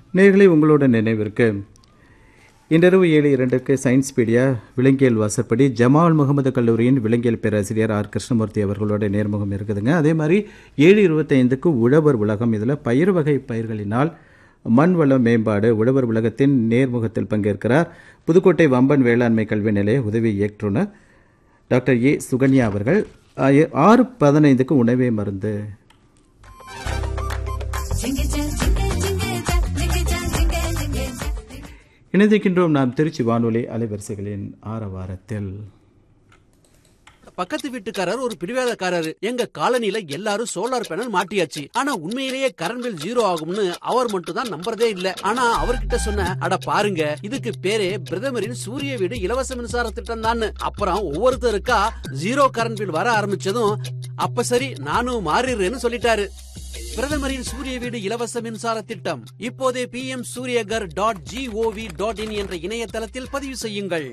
நேர்களை உங்களோட நினைவிற்கு இன்றிரவு ஏழு இரண்டுக்கு சயின்ஸ் பீடியா விலங்கியல் வாசப்படி ஜமால் முகமது கல்லூரியின் விலங்கியல் பேராசிரியர் ஆர் கிருஷ்ணமூர்த்தி அவர்களோட நேர்முகம் இருக்குதுங்க அதே மாதிரி ஏழு இருபத்தைந்துக்கு உழவர் உலகம் இதில் பயிர் வகை பயிர்களினால் மண் வள மேம்பாடு உழவர் உலகத்தின் நேர்முகத்தில் பங்கேற்கிறார் புதுக்கோட்டை வம்பன் வேளாண்மை கல்வி நிலைய உதவி இயக்குனர் டாக்டர் ஏ சுகன்யா அவர்கள் ஆ- ஆறு பதினைந்துக்கு உணவே மருந்து Jingle jam, jingle jingle jam, jingle jam, jingle jingle jam. இணைந்திருக்கின்றோம் நாம் திருச்சி வானொலி அலைவரிசைகளின் ஆரவாரத்தில் பக்கத்து வீட்டுக்காரர் ஒரு பிடிவாதக்காரரு எங்க காலனில எல்லாரும் சோலார் பேனல் மாட்டியாச்சு ஆனா உண்மையிலேயே கரண்ட் பில் ஜீரோ ஆகும்னு அவர் மட்டும் தான் நம்புறதே இல்ல ஆனா அவர்கிட்ட சொன்ன அட பாருங்க இதுக்கு பேரே பிரதமரின் சூரிய வீடு இலவச மின்சார திட்டம் தான் அப்புறம் ஒவ்வொருத்தருக்கா ஜீரோ கரண்ட் பில் வர ஆரம்பிச்சதும் அப்ப சரி நானும் மாறிடுறேன்னு சொல்லிட்டாரு பிரதமரின் சூரிய வீடு இலவச மின்சார திட்டம் இப்போதே P M Suryaghar dot GOV dot in என்ற இணையதளத்தில் பதிவு செய்யுங்கள்